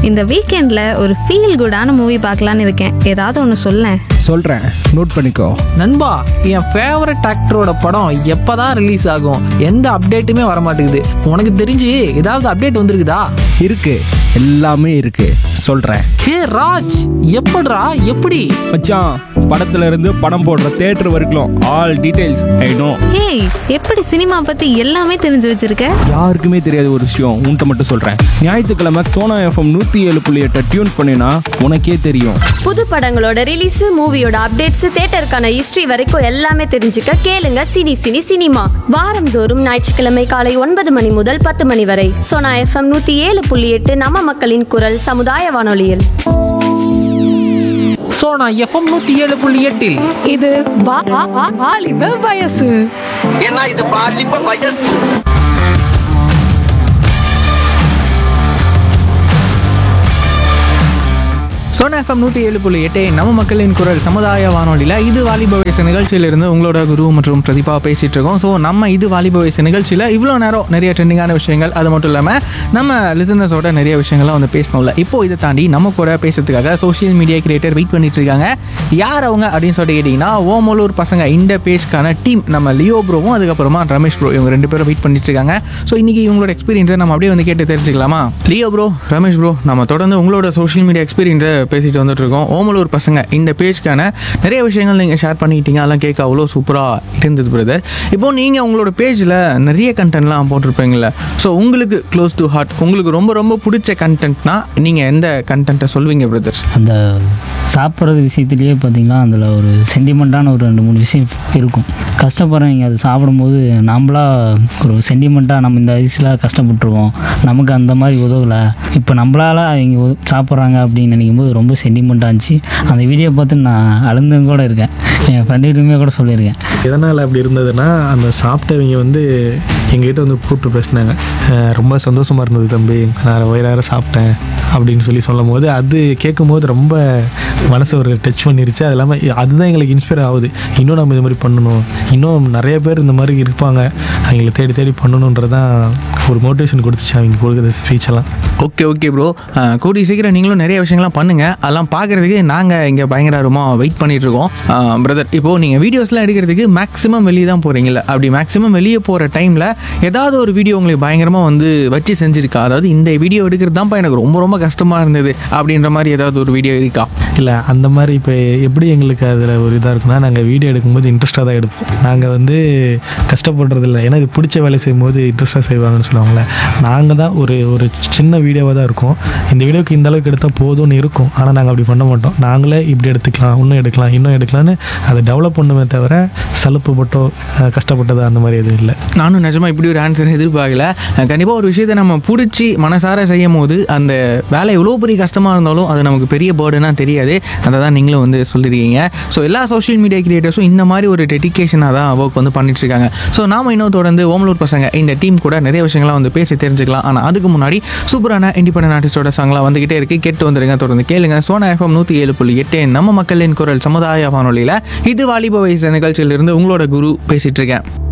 இந்த வீக்கெண்ட்ல ஒரு ஃபீல் குடான மூவி பார்க்கலான்னு இருக்கேன் ஏதாவது ஒன்று சொல்லேன் சொல்கிறேன் நோட் பண்ணிக்கோ நண்பா என் ஃபேவரட் ஆக்டரோட படம் எப்பதான் ரிலீஸ் ஆகும் எந்த அப்டேட்டுமே வர மாட்டேங்குது உனக்கு தெரிஞ்சு ஏதாவது அப்டேட் வந்திருக்குதா இருக்கு எல்லாமே இருக்கு சொல்கிறேன் ஹே ராஜ் எப்படிடா எப்படி மச்சான் படத்துல இருந்து படம் போடுற தேட்டர் வரைக்கும் ஆல் டீடைல்ஸ் ஐ நோ ஏய் எப்படி சினிமா பத்தி எல்லாமே தெரிஞ்சு வச்சிருக்க யாருக்குமே தெரியாத ஒரு விஷயம் உன்கிட்ட மட்டும் சொல்கிறேன் ஞாயிற்றுக்கிழமை சோனா எஃப்எம் நூற்றி ஏழு புள்ளி எட்டை டியூன் பண்ணினா உனக்கே தெரியும் புது படங்களோட ரிலீஸ் மூவியோட அப்டேட்ஸ் தியேட்டருக்கான ஹிஸ்டரி வரைக்கும் எல்லாமே தெரிஞ்சுக்க கேளுங்க சினி சினி சினிமா வாரந்தோறும் ஞாயிற்றுக்கிழமை காலை ஒன்பது மணி முதல் பத்து மணி வரை சோனா எஃப்எம் நூத்தி ஏழு புள்ளி எட்டு நம்ம மக்களின் குரல் சமுதாய வானொலியில் சோனா எஃப்எம் நூத்தி ஏழு புள்ளி எட்டில் இது வா- வா- வா- வாலிப வயசு ஏன்னா இது பாலிப்ப வயசு சோனா எஃப்எம் நூற்றி ஏழு புள்ளி எட்டு நம்ம மக்களின் குரல் சமுதாய வானொலியில் இது வாலிப வயசு நிகழ்ச்சியிலிருந்து உங்களோட குரு மற்றும் பிரதீபா பேசிட்டு இருக்கோம் ஸோ நம்ம இது வாலிப வயசு நிகழ்ச்சியில் இவ்வளோ நேரம் நிறைய ட்ரெண்டிங்கான விஷயங்கள் அது மட்டும் இல்லாமல் நம்ம லிசனர்ஸோட நிறைய விஷயங்கள்லாம் வந்து பேசணும்ல இப்போ இதை தாண்டி நம்ம கூட பேசுறதுக்காக சோஷியல் மீடியா கிரியேட்டர் வெயிட் பண்ணிட்டு இருக்காங்க யார் அவங்க அப்படின்னு சொல்லிட்டு கேட்டிங்கன்னா ஓமலூர் பசங்க இந்த பேஜ்க்கான டீம் நம்ம லியோ ப்ரோவும் அதுக்கப்புறமா ரமேஷ் ப்ரோ இவங்க ரெண்டு பேரும் வெயிட் பண்ணிட்டு இருக்காங்க ஸோ இன்னைக்கு இவங்களோட எக்ஸ்பீரியன்ஸை நம்ம அப்படியே வந்து கேட்டு தெரிஞ்சுக்கலாமா லியோ ப்ரோ ரமேஷ் ப்ரோ நம்ம தொடர்ந்து உங்களோட சோஷியல் மீடியா எக்ஸ்பீரியன்ஸை பேசிட்டு வந்துட்டு இருக்கோம் ஓமலூர் பசங்க இந்த பேஜ்க்கான நிறைய விஷயங்கள் நீங்கள் ஷேர் பண்ணிக்கிட்டீங்க அதெல்லாம் கேட்க அவ்வளோ சூப்பராக இருந்தது பிரதர் இப்போ நீங்கள் உங்களோட பேஜில் நிறைய கண்டென்ட்லாம் போட்டிருப்பீங்களே ஸோ உங்களுக்கு க்ளோஸ் டு ஹார்ட் உங்களுக்கு ரொம்ப ரொம்ப பிடிச்ச கண்டென்ட்னா நீங்கள் எந்த கண்டென்ட்டை சொல்வீங்க பிரதர் அந்த சாப்பிட்றது விஷயத்துலேயே பார்த்தீங்கன்னா அதில் ஒரு சென்டிமெண்ட்டான ஒரு ரெண்டு மூணு விஷயம் இருக்கும் கஷ்டப்படுறவங்க அது சாப்பிடும்போது நம்மளா ஒரு சென்டிமெண்ட்டாக நம்ம இந்த வயசில் கஷ்டப்பட்டுருவோம் நமக்கு அந்த மாதிரி உதவலை இப்போ நம்மளால அவங்க உத- சாப்பிட்றாங்க அப்படின்னு நினைக்கும் போது ரொம்ப சென்டிமெண்ட்டாக இருந்துச்சு அந்த வீடியோ பார்த்து நான் அழுந்தும் கூட இருக்கேன் என் ஃப்ரெண்டுகிட்டுமே கூட சொல்லியிருக்கேன் எதனால் அப்படி இருந்ததுன்னா அந்த சாப்பிட்டவங்க வந்து எங்ககிட்ட வந்து கூப்பிட்டு பேசினாங்க அஹ் ரொம்ப சந்தோஷமாக இருந்தது தம்பி நான் வயிறார சாப்பிட்டேன் அப்படின்னு சொல்லி சொல்லும் போது அது கேட்கும் போது ரொம்ப மனசை ஒரு டச் பண்ணிருச்சு அது இல்லாமல் அதுதான் எங்களுக்கு இன்ஸ்பயர் ஆகுது இன்னும் நம்ம இது மாதிரி பண்ணணும் இன்னும் நிறைய பேர் இந்த மாதிரி இருப்பாங்க அவங்கள தேடி தேடி பண்ணணுன்றதான் ஒரு மோட்டிவேஷன் கொடுத்துச்சு அவங்க கொடுக்குற ஸ்பீச் எல்லாம் ஓகே ஓகே ப்ரோ கூடிய சீக்கிரம் நீங்களும் நிறைய விஷயங்கள்லாம் பண்ணுங்கள் அதெல்லாம் பார்க்குறதுக்கு நாங்கள் இங்கே பயங்கரமாக வெயிட் பண்ணிட்டு இருக்கோம் பிரதர் இப்போது நீங்கள் வீடியோஸ்லாம் எடுக்கிறதுக்கு மேக்ஸிமம் வெளியே தான் போகிறீங்களா அப்படி மேக்ஸிமம் வெளியே போகிற டைமில் ஏதாவது ஒரு வீடியோ உங்களுக்கு பயங்கரமாக வந்து வச்சு செஞ்சுருக்கா அதாவது இந்த வீடியோ எடுக்கிறது தான்ப்பா எனக்கு ரொம்ப ரொம்ப கஷ்டமாக இருந்தது அப்படின்ற மாதிரி ஏதாவது ஒரு வீடியோ இருக்கா இல்லை அந்த மாதிரி இப்போ எப்படி எங்களுக்கு அதில் ஒரு இதாக இருக்குன்னா நாங்கள் வீடியோ எடுக்கும்போது இன்ட்ரெஸ்ட்டாக தான் எடுப்போம் நாங்கள் வந்து கஷ்டப்படுறது இல்லை ஏன்னா இது பிடிச்ச வேலை செய்யும்போது இன்ட்ரெஸ்ட்டாக செய்வாங்கன்னு சொல்லுவாங்கள்ல நாங்கள் தான் ஒரு ஒரு சின்ன வீடியோவாக தான் இருக்கும் இந்த வீடியோக்கு இந்த அளவுக்கு எடுத்தால் போதும்னு இருக்கும் ஆனால் நாங்கள் அப்படி பண்ண மாட்டோம் நாங்களே இப்படி எடுத்துக்கலாம் இன்னும் எடுக்கலாம் இன்னும் எடுக்கலாம்னு அதை டெவலப் பண்ணுமே தவிர சலுப்புப்பட்டோ அஹ், கஷ்டப்பட்டதோ அந்த மாதிரி எதுவும் இல்லை நானும் நிஜமாக இப்படி ஒரு ஆன்சர் எதிர்பார்க்கல கண்டிப்பாக ஒரு விஷயத்தை நம்ம பிடிச்சி மனசார செய்யும் போது அந்த வேலை எவ்வளோ பெரிய கஷ்டமாக இருந்தாலும் அது நமக்கு பெரிய பேர்டுனா தெரியாது அதை தான் நீங்களும் வந்து சொல்லியிருக்கீங்க ஸோ எல்லா சோஷியல் மீடியா கிரியேட்டர்ஸும் இந்த மாதிரி ஒரு டெடிக்கேஷனாக தான் ஒர்க் வந்து பண்ணிட்டு இருக்காங்க ஸோ நாம இன்னும் தொடர்ந்து ஓமலூர் பசங்க இந்த டீம் கூட நிறைய விஷயங்கள்லாம் வந்து பேசி தெரிஞ்சுக்கலாம் ஆனால் அதுக்கு முன்னாடி சூப்பரான இண்டிபெண்டன்ட் ஆர்டிஸ்டோட சாங்லாம் வந்துகிட்டே இருக்கு கேட்டு வந்துருங்க தொடர்ந்து கேளுங்க சோனா எஃப்எம் நூற்றி ஏழு புள்ளி எட்டு நம்ம மக்களின் குரல் சமுதாய வானொலியில் இது வாலிப வயசு நிகழ்ச்சியிலிருந்து உங்களோட குரு பேசிட்டு இருக்கேன்